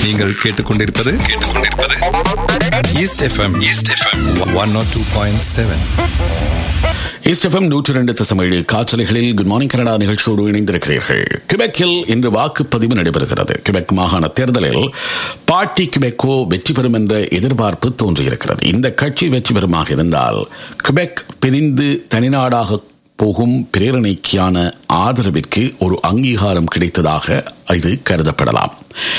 நீங்கள் கேட்டுக்கொண்டிருப்பது கேட்டுக்கொண்டிருப்பது East FM East FM one nought two point seven East FM நூற்றி ரெண்டு தசமேழு காற்றலைகளில் குட் மார்னிங் கனடா நிகழ்ச்சியோடு இணைந்திருக்கிறீர்கள் கிபெக்கில் இன்று வாக்குப்பதிவு நடைபெறுகிறது கிபெக் மாகாண தேர்தலில் பார்ட்டி கிபெக்கோ வெற்றி பெறும் என்ற எதிர்பார்ப்பு தோன்றியிருக்கிறது இந்த கட்சி வெற்றி பெறுமாக இருந்தால் கிபெக் பிரிந்து தனிநாடாக போகும் பிரேரணைக்கான ஆதரவிற்கு ஒரு அங்கீகாரம் கிடைத்ததாக இது கருதப்படலாம்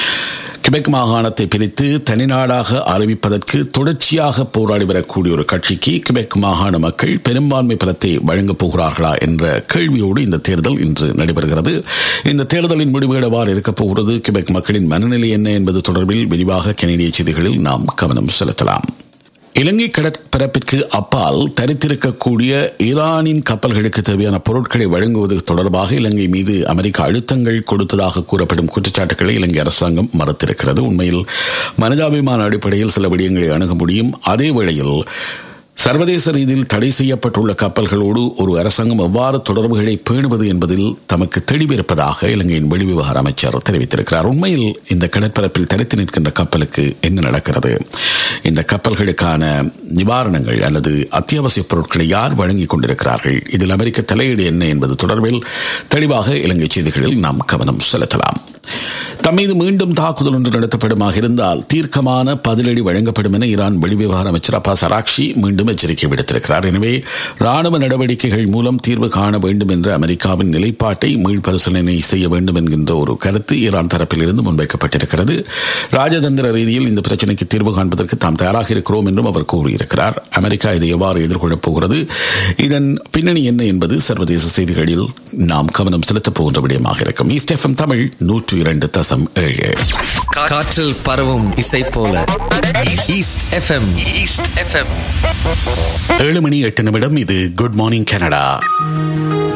கிபெக் மாகாணத்தை பிரித்து தனிநாடாக அறிவிப்பதற்கு தொடர்ச்சியாக போராடி வரக்கூடிய ஒரு கட்சிக்கு கிபெக் மாகாண மக்கள் பெரும்பான்மை பலத்தை வழங்கப் போகிறார்களா என்ற கேள்வியோடு இந்த தேர்தல் இன்று நடைபெறுகிறது இந்த தேர்தலின் முடிவு எவ்வாறு இருக்கப் போகிறது கிபெக் மக்களின் மனநிலை என்ன என்பது தொடர்பில் விரிவாக கனேடிய செய்திகளில் நாம் கவனம் செலுத்தலாம் இலங்கை கடற்பரப்பிற்கு அப்பால் தரித்திருக்கக்கூடிய ஈரானின் கப்பல்களுக்கு தேவையான பொருட்களை வழங்குவது தொடர்பாக இலங்கை மீது அமெரிக்கா அழுத்தங்கள் கொடுத்ததாக கூறப்படும் குற்றச்சாட்டுகளை இலங்கை அரசாங்கம் மறுத்திருக்கிறது உண்மையில் மனிதாபிமான அடிப்படையில் சில விடயங்களை அணுக முடியும் அதே வேளையில் சர்வதேச ரீதியில் தடை செய்யப்பட்டுள்ள கப்பல்களோடு ஒரு அரசாங்கம் எவ்வாறு தொடர்புகளை பேணுவது என்பதில் தமக்கு தெளிவிருப்பதாக இலங்கையின் வெளிவிவகார அமைச்சர் தெரிவித்திருக்கிறார் உண்மையில் இந்த கடற்பரப்பில் தரித்து நிற்கின்ற கப்பலுக்கு என்ன நடக்கிறது இந்த கப்பல்களுக்கான நிவாரணங்கள் அல்லது அத்தியாவசிய பொருட்களை யார் வழங்கிக் கொண்டிருக்கிறார்கள் இதில் அமெரிக்க தலையீடு என்ன என்பது தொடர்பில் தெளிவாக இலங்கை செய்திகளில் நாம் கவனம் செலுத்தலாம் தம்மீது மீண்டும் தாக்குதல் ஒன்று நடத்தப்படுமாக இருந்தால் தீர்க்கமான பதிலடி வழங்கப்படும் என ஈரான் வெளிவிவகார அமைச்சர் அப்பாஸ் அராக்ஷி மீண்டும் எச்சரிக்கை விடுத்திருக்கிறார் எனவே ராணுவ நடவடிக்கைகள் மூலம் தீர்வு காண வேண்டும் என்ற அமெரிக்காவின் நிலைப்பாட்டை மீள்பரிசீலனை செய்ய வேண்டும் என்கின்ற ஒரு கருத்து ஈரான் தரப்பிலிருந்து முன்வைக்கப்பட்டிருக்கிறது ராஜதந்திர ரீதியில் இந்த பிரச்சினைக்கு தீர்வு காண்பதற்கு தாம் தயாராக இருக்கிறோம் என்றும் அவர் கூறியிருக்கிறார் அமெரிக்கா இதை எவ்வாறு எதிர்கொள்ளப் போகிறது இதன் பின்னணி என்ன என்பது சர்வதேச செய்திகளில் நாம் கவனம் செலுத்தப் போகின்ற விடயமாக இருக்கும் ஈஸ்ட் எஃப்எம் தமிழ் நூற்று இரண்டு தசம் ஏழு காற்றில் பரவும் இசை போல ஈஸ்ட் எஃப்எம் ஈஸ்ட் எஃப்எம் ஏழு மணி எட்டு நிமிடம் இது குட் மார்னிங் கனடா